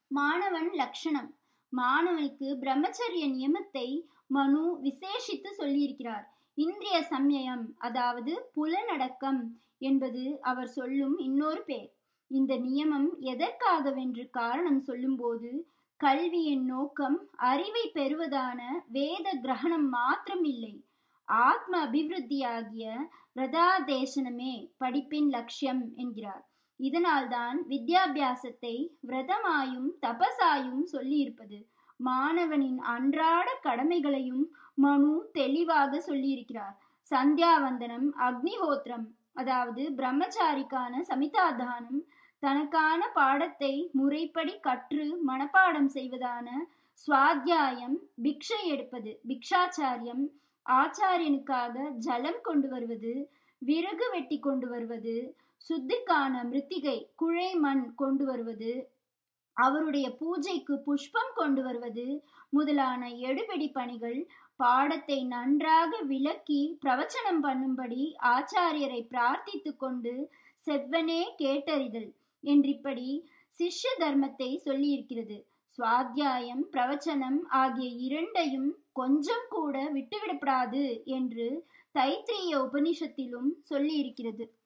மாணவன் லட்சணம் மாணவனுக்கு பிரம்மச்சரிய நியமத்தை மனு விசேஷித்து சொல்லியிருக்கிறார் இந்திரிய சமயம் அதாவது புலனடக்கம் என்பது அவர் சொல்லும் இன்னொரு பேர் இந்த நியமம் எதற்காகவென்று காரணம் சொல்லும்போது கல்வியின் நோக்கம் அறிவை பெறுவதான வேத கிரகணம் மாத்திரம் இல்லை ஆத்ம அபிவிருத்தியாகிய விரதாதேசனமே படிப்பின் லட்சியம் என்கிறார் இதனால்தான் வித்யாபியாசத்தை விரதமாயும் தபசாயும் சொல்லியிருப்பது மாணவனின் அன்றாட கடமைகளையும் மனு தெளிவாக சொல்லியிருக்கிறார் சந்தியாவந்தனம் அக்னிஹோத்திரம் அதாவது பிரம்மச்சாரிக்கான சமிதாதானம் தனக்கான பாடத்தை முறைப்படி கற்று மனப்பாடம் செய்வதான சுவாத்தியாயம் பிக்ஷை எடுப்பது பிக்ஷாச்சாரியம் ஆச்சாரியனுக்காக ஜலம் கொண்டு வருவது விறகு வெட்டி கொண்டு வருவது சுத்திக்கான மிருத்திகை குழை மண் கொண்டு வருவது அவருடைய பூஜைக்கு புஷ்பம் கொண்டு வருவது முதலான எடுபிடி பணிகள் பாடத்தை நன்றாக விளக்கி பிரவச்சனம் பண்ணும்படி ஆச்சாரியரை பிரார்த்தித்து கொண்டு செவ்வனே கேட்டறிதல் என்றிப்படி சிஷ்ய தர்மத்தை சொல்லியிருக்கிறது சுவாத்தியாயம் பிரவச்சனம் ஆகிய இரண்டையும் கொஞ்சம் கூட விட்டுவிடப்படாது என்று தைத்திரிய உபனிஷத்திலும் சொல்லியிருக்கிறது